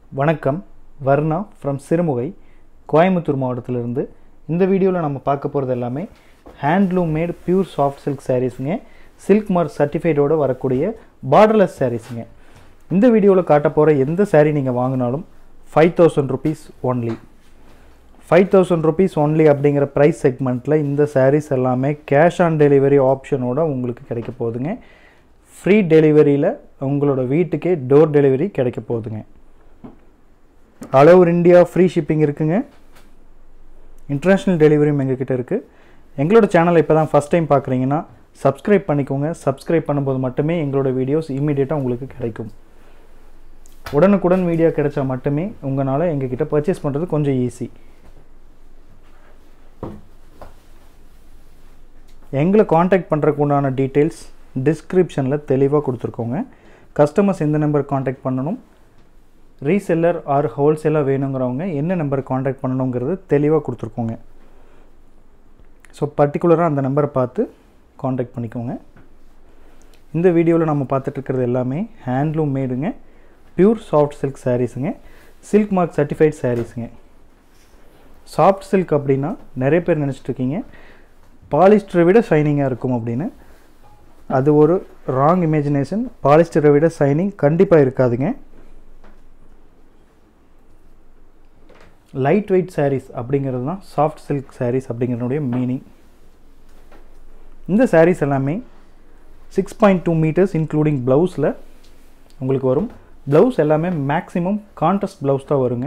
வணக்கம் வர்ணா ஃப்ரம் சிறுமுகை கோயம்புத்தூர் மாவட்டத்திலிருந்து இந்த வீடியோவில் நம்ம பார்க்க போகிறது எல்லாமே handloom made pure soft silk சாரீஸுங்க சில்க் மார்க் சர்டிஃபைடோட வரக்கூடிய பார்டர்லெஸ் சாரீஸுங்க இந்த வீடியோவில் காட்ட போகிற எந்த saree நீங்கள் வாங்கினாலும் five thousand rupees only five thousand rupees only அப்படிங்கிற ப்ரைஸ் செக்மெண்ட்டில் இந்த சாரீஸ் எல்லாமே கேஷ் ஆன் டெலிவரி ஆப்ஷனோட உங்களுக்கு கிடைக்க போகுதுங்க ஃப்ரீ டெலிவரியில் உங்களோட வீட்டுக்கே டோர் டெலிவரி கிடைக்க போகுதுங்க all over India free shipping இருக்குங்க இன்டர்நேஷ்னல் டெலிவரியும் எங்ககிட்ட இருக்குது எங்களோட சேனலை இப்போ தான் ஃபஸ்ட் டைம் பார்க்குறீங்கன்னா சப்ஸ்கிரைப் பண்ணிக்கோங்க சப்ஸ்கிரைப் பண்ணும்போது மட்டுமே எங்களோட வீடியோஸ் இமீடியட்டாக உங்களுக்கு கிடைக்கும் உடனுக்குடன் வீடியோ கிடைச்சா மட்டுமே உங்களால் எங்ககிட்ட பர்ச்சேஸ் பண்ணுறது கொஞ்சம் ஈஸி எங்களை காண்டாக்ட் பண்ணுறதுக்கு உண்டான டீட்டெயில்ஸ் டிஸ்கிரிப்ஷனில் தெளிவாக கொடுத்துருக்கோங்க கஸ்டமர்ஸ் எந்த நம்பர் காண்டாக்ட் பண்ணணும் ரீசெல்லர் ஆர் ஹோல்சேலாக வேணுங்கிறவங்க என்ன நம்பர் காண்டாக்ட் பண்ணணுங்கிறது தெளிவாக கொடுத்துருக்கோங்க ஸோ பர்டிகுலராக அந்த நம்பரை பார்த்து காண்டாக்ட் பண்ணிக்கோங்க இந்த வீடியோவில் நம்ம பார்த்துட்டு இருக்கிறது எல்லாமே ஹேண்ட்லூம் மேடுங்க பியூர் சாஃப்ட் சில்க் சாரீஸுங்க சில்க் மார்க் சர்டிஃபைட் சாரீஸுங்க சாஃப்ட் சில்க் அப்படின்னா நிறைய பேர் நினச்சிட்டு இருக்கீங்க பாலிஸ்டரை விட ஷைனிங்காக இருக்கும் அப்படின்னு அது ஒரு ராங் இமேஜினேஷன் பாலிஸ்டரை விட ஷைனிங் கண்டிப்பாக இருக்காதுங்க லைட் வெயிட் சாரீஸ் அப்படிங்கிறது தான் சாஃப்ட் சில்க் சாரீஸ் அப்படிங்கிறனுடைய மீனிங் இந்த சாரீஸ் எல்லாமே six point two meters including ப்ளவுஸில் உங்களுக்கு வரும் ப்ளவுஸ் எல்லாமே மேக்ஸிமம் கான்ட்ரஸ்ட் ப்ளவுஸ் தான் வருங்க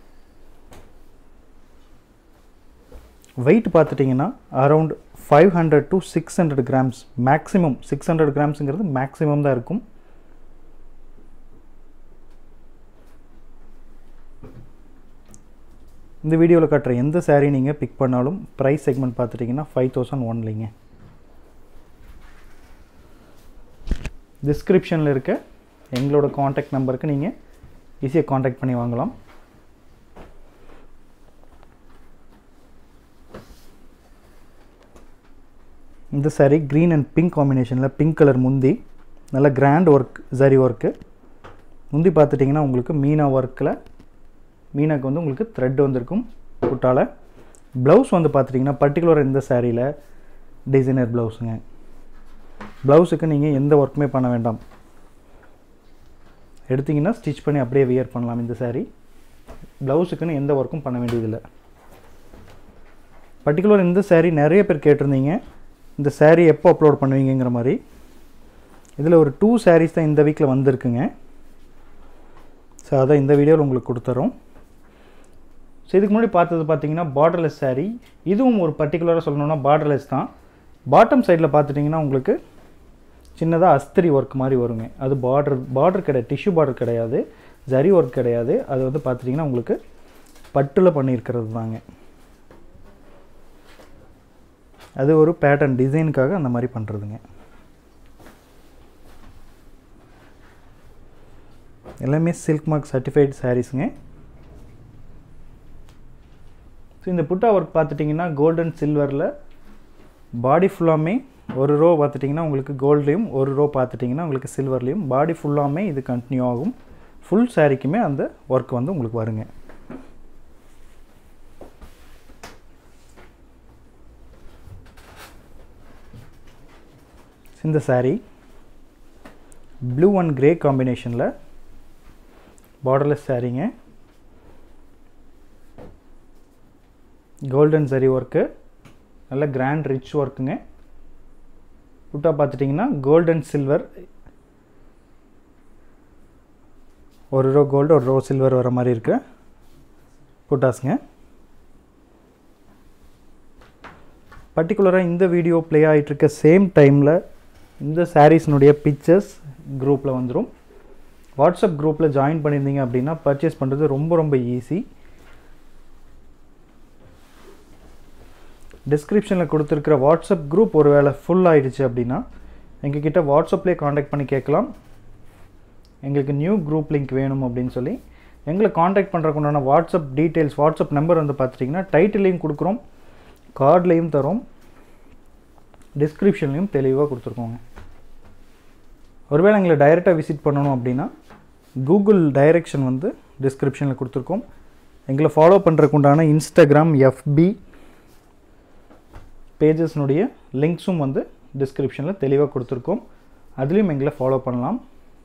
வெயிட் பார்த்துட்டிங்கன்னா around five hundred to six hundred grams maximum six hundred கிராம்ஸுங்கிறது மேக்ஸிமம் தான் இருக்கும் இந்த வீடியோவில் காட்டுற எந்த saree நீங்கள் பிக் பண்ணாலும் ப்ரைஸ் செக்மெண்ட் பார்த்துட்டிங்கன்னா ஃபைவ் தௌசண்ட் ஒன்லிங்க டிஸ்கிரிப்ஷனில் இருக்க எங்களோட காண்டாக்ட் நம்பருக்கு நீங்கள் ஈஸியாக காண்டாக்ட் பண்ணி வாங்கலாம் இந்த saree க்ரீன் அண்ட் பிங்க் காம்பினேஷனில் பிங்க் கலர் முந்தி நல்ல கிராண்ட் ஒர்க் ஜரி ஒர்க்கு முந்தி பார்த்துட்டிங்கன்னா உங்களுக்கு மீனா ஒர்க்கில் மீனாக்கு வந்து உங்களுக்கு த்ரெட் வந்திருக்கும் புட்டால் ப்ளவுஸ் வந்து பார்த்துட்டிங்கன்னா பர்டிகுலர் இந்த சாரியில் டிசைனர் ப்ளவுஸுங்க ப்ளவுஸுக்கு நீங்கள் எந்த ஒர்க்குமே பண்ண வேண்டாம் எடுத்திங்கன்னா ஸ்டிச் பண்ணி அப்படியே வியர் பண்ணலாம் இந்த saree ப்ளவுஸுக்குன்னு எந்த ஒர்க்கும் பண்ண வேண்டியதில்லை பர்டிகுலர் இந்த saree நிறைய பேர் கேட்டிருந்தீங்க இந்த saree எப்போ அப்லோட் பண்ணுவீங்கங்கிற மாதிரி இதில் ஒரு டூ sarees தான் இந்த வீக்கில் வந்திருக்குங்க ஸோ அதான் இந்த வீடியோவில் உங்களுக்கு கொடுத்துறோம் ஸோ இதுக்கு முன்னாடி பார்த்தது பார்த்தீங்கன்னா பார்டர்லெஸ் saree இதுவும் ஒரு பர்டிகுலராக சொல்லணும்னா பார்டர்லெஸ் தான் பாட்டம் சைடில் பார்த்துட்டிங்கன்னா உங்களுக்கு சின்னதாக அஸ்திரி ஒர்க் மாதிரி வருங்க அது பார்டர் பார்டர் கிடையாது டிஷ்யூ பார்டர் கிடையாது ஜரி ஒர்க் கிடையாது அது வந்து பார்த்துட்டிங்கன்னா உங்களுக்கு பட்டில் பண்ணியிருக்கிறது தாங்க அது ஒரு பேட்டர்ன் டிசைனுக்காக அந்த மாதிரி பண்ணுறதுங்க எல்லாமே சில்க் மார்க் சர்டிஃபைட் சாரீஸுங்க ஸோ இந்த புட்டா ஒர்க் பார்த்துட்டிங்கன்னா கோல்டன் சில்வரில் பாடி ஃபுல்லாமே ஒரு ரோ பார்த்துட்டிங்கன்னா உங்களுக்கு கோல்ட்லேயும் ஒரு ரோ பார்த்துட்டிங்கன்னா உங்களுக்கு சில்வர்லேயும் பாடி ஃபுல்லாமே இது கண்டினியூ ஆகும் ஃபுல் சாரீக்குமே அந்த ஒர்க் வந்து உங்களுக்கு வருங்க இந்த saree ப்ளூ அண்ட் கிரே காம்பினேஷனில் பார்டர்லெஸ் சாரீங்க கோல்டன் சரி ஒர்க்கு நல்ல கிராண்ட் ரிச் ஒர்க்குங்க புட்டா பார்த்துட்டிங்கன்னா கோல்டன் சில்வர் ஒரு ரோ கோல்டு ஒரு ரோ சில்வர் வர மாதிரி இருக்கு புட்டாஸுங்க பர்டிகுலராக இந்த வீடியோ ப்ளே ஆகிட்டுருக்க சேம் டைமில் இந்த சாரீஸ்னுடைய பிக்சர்ஸ் குரூப்பில் வந்துடும் வாட்ஸ்அப் குரூப்பில் ஜாயின் பண்ணியிருந்தீங்க அப்படின்னா பர்ச்சேஸ் பண்ணுறது ரொம்ப ரொம்ப ஈஸி டிஸ்கிரிப்ஷனில் கொடுத்துருக்கிற வாட்ஸ்அப் குரூப் ஒரு வேளை ஃபுல் ஆகிடுச்சு அப்படின்னா எங்ககிட்ட வாட்ஸ்அப்லேயே காண்டாக்ட் பண்ணி கேட்கலாம் எங்களுக்கு நியூ குரூப் லிங்க் வேணும் அப்படின்னு சொல்லி எங்களை காண்டாக்ட் பண்ணுறதுக்கு உண்டான வாட்ஸ்அப் டீட்டெயில்ஸ் வாட்ஸ்அப் நம்பர் வந்து பார்த்துட்டிங்கன்னா டைட்டிலையும் கொடுக்குறோம் கார்ட்லேயும் தரோம் டிஸ்கிரிப்ஷன்லையும் தெளிவாக கொடுத்துருக்கோங்க ஒருவேளை எங்களை டைரெக்டாக விசிட் பண்ணணும் அப்படின்னா கூகுள் டைரெக்ஷன் வந்து டிஸ்கிரிப்ஷனில் கொடுத்துருக்கோம் எங்களை ஃபாலோ பண்ணுறதுக்கு உண்டான இன்ஸ்டாகிராம் எஃபி பேஜஸ்னுடைய லிங்க்ஸும் வந்து டிஸ்கிரிப்ஷனில் தெளிவாக கொடுத்துருக்கோம் அதுலேயும் எங்களை ஃபாலோ பண்ணலாம்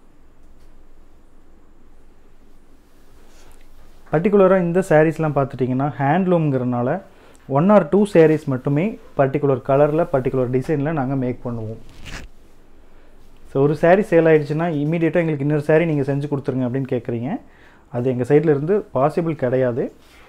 பர்டிகுலராக இந்த சாரீஸ்லாம் பார்த்துட்டிங்கன்னா ஹேண்ட்லூம்ங்கிறனால ஒன் ஆர் டூ சாரீஸ் மட்டுமே பர்டிகுலர் கலரில் பர்டிகுலர் டிசைனில் நாங்கள் மேக் பண்ணுவோம் ஸோ ஒரு saree சேல் ஆயிடுச்சுன்னா இமீடியட்டாக எங்களுக்கு இன்னொரு saree நீங்கள் செஞ்சு கொடுத்துருங்க அப்படின்னு கேட்குறீங்க அது எங்கள் சைடில் இருந்து பாசிபிள் கிடையாது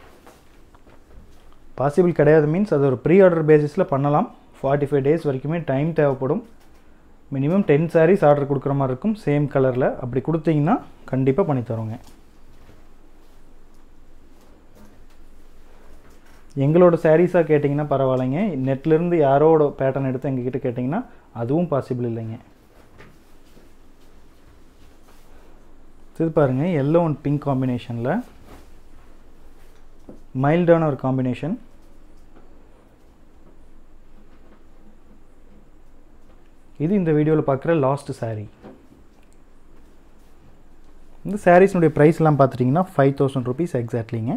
பாசிபிள் கிடையாது மீன்ஸ் அது ஒரு ப்ரீ ஆர்டர் பேசிஸில் பண்ணலாம் ஃபார்ட்டி ஃபைவ் டேஸ் வரைக்குமே டைம் தேவைப்படும் மினிமம் டென் sarees ஆர்டர் கொடுக்குற மாதிரி இருக்கும் சேம் கலரில் அப்படி கொடுத்தீங்கன்னா கண்டிப்பாக பண்ணி தரோங்க எங்களோட சாரீஸாக கேட்டிங்கன்னா பரவாயில்லைங்க நெட்லேருந்து யாரோட பேட்டர்ன் எடுத்து எங்ககிட்ட கேட்டிங்கன்னா அதுவும் பாசிபிள் இல்லைங்க இது பாருங்கள் எல்லோ அண்ட் பிங்க் காம்பினேஷனில் மைல்டான ஒரு காம்பினேஷன் இது இந்த வீடியோவில் பார்க்குற லாஸ்ட் saree இந்த சாரீஸ்னுடைய ப்ரைஸ்லாம் பார்த்துட்டிங்கன்னா ஃபைவ் தௌசண்ட் ருபீஸ் எக்ஸாக்ட்லிங்க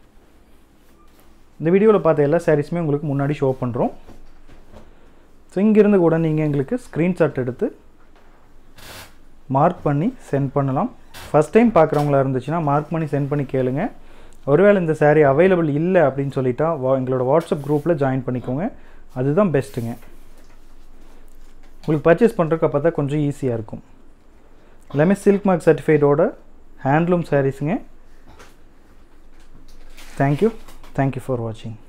இந்த வீடியோவில் பார்த்த எல்லா சாரீஸுமே உங்களுக்கு முன்னாடி ஷோ பண்ணுறோம் ஸோ இங்கேருந்து கூட நீங்கள் எங்களுக்கு ஸ்க்ரீன்ஷாட் எடுத்து மார்க் பண்ணி சென்ட் பண்ணலாம் ஃபஸ்ட் டைம் பார்க்குறவங்களா இருந்துச்சுன்னா மார்க் பண்ணி சென்ட் பண்ணி கேளுங்க ஒருவேளை இந்த saree அவைலபிள் இல்லை அப்படின்னு சொல்லிட்டா வா எங்களோட வாட்ஸ்அப் குரூப்பில் ஜாயின் பண்ணிக்கோங்க அதுதான் பெஸ்ட்டுங்க உங்களுக்கு பர்ச்சேஸ் பண்ணுறதுக்கு அப்போ தான் கொஞ்சம் ஈஸியாக இருக்கும் எல்லாமே சில்க் மார்க் சர்டிஃபைடோட ஹேண்ட்லூம் சாரீஸுங்க தேங்க்யூ தேங்க்யூ ஃபார் வாட்சிங்